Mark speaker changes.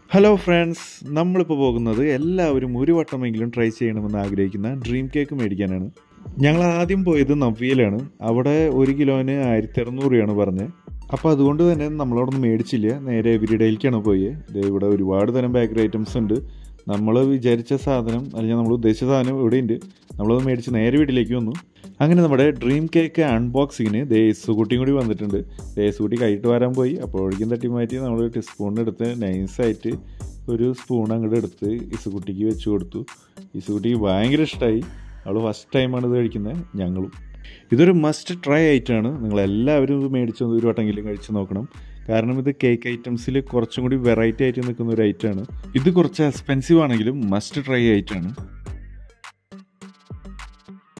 Speaker 1: hello friends നമ്മളിപ്പോൾ പോകുന്നത് എല്ലാവരും ഒരു വട്ടമെങ്കിലും ട്രൈ ചെയ്യണമെന്ന് ആഗ്രഹിക്കുന്ന ഡ്രീം കേക്ക് മേടിക്കാനാണ് ഞങ്ങൾ ആദ്യം പോയത് നവ്യയിലാണ് അവിടെ ഒരു കിലോന് ആയിരത്തി അറുന്നൂറ് രൂപയാണ് പറഞ്ഞത് അപ്പോൾ അതുകൊണ്ട് തന്നെ നമ്മളവിടെ നിന്ന് മേടിച്ചില്ല നേരെ എവരിഡേയിലേക്കാണ് പോയത് ദേ ഇവിടെ ഒരുപാട് തരം ബേക്കറി ഐറ്റംസ് ഉണ്ട് നമ്മൾ വിചാരിച്ച സാധനം അല്ലെങ്കിൽ നമ്മൾ ഉദ്ദേശിച്ച സാധനം ഇവിടെ ഉണ്ട് നമ്മളത് മേടിച്ച് നേരെ വീട്ടിലേക്ക് വന്നു അങ്ങനെ നമ്മുടെ ഡ്രീം കേക്ക് അൺബോക്സിങ്ങിന് ദേശുകുട്ടിയും കൂടി വന്നിട്ടുണ്ട് ദേശുകുട്ടി കൈയിട്ട് വരാൻ പോയി അപ്പോഴേക്കും തട്ടി മാറ്റി നമ്മൾ ടീസ്പൂണിനെടുത്ത് നൈസായിട്ട് ഒരു സ്പൂൺ അങ്ങോട്ട് എടുത്ത് ഇസുകുട്ടിക്ക് വെച്ച് കൊടുത്തു ഇസുകുട്ടിക്ക് ഭയങ്കര ഇഷ്ടമായി അവൾ ഫസ്റ്റ് ടൈമാണ് ഇത് കഴിക്കുന്നത് ഞങ്ങളും ഇതൊരു മസ്റ്റ് ട്രൈ ആയിട്ടാണ് നിങ്ങളെല്ലാവരും ഇത് മേടിച്ച് ഒരു വട്ടമെങ്കിലും കഴിച്ച് നോക്കണം കാരണം ഇത് കേക്ക് ഐറ്റംസിൽ കുറച്ചും കൂടി വെറൈറ്റി ആയിട്ട് നിൽക്കുന്ന ഒരു ഐറ്റമാണ് ഇത് കുറച്ച് എക്സ്പെൻസീവ് ആണെങ്കിലും മസ്റ്റ് ട്രൈ ആയിട്ടാണ്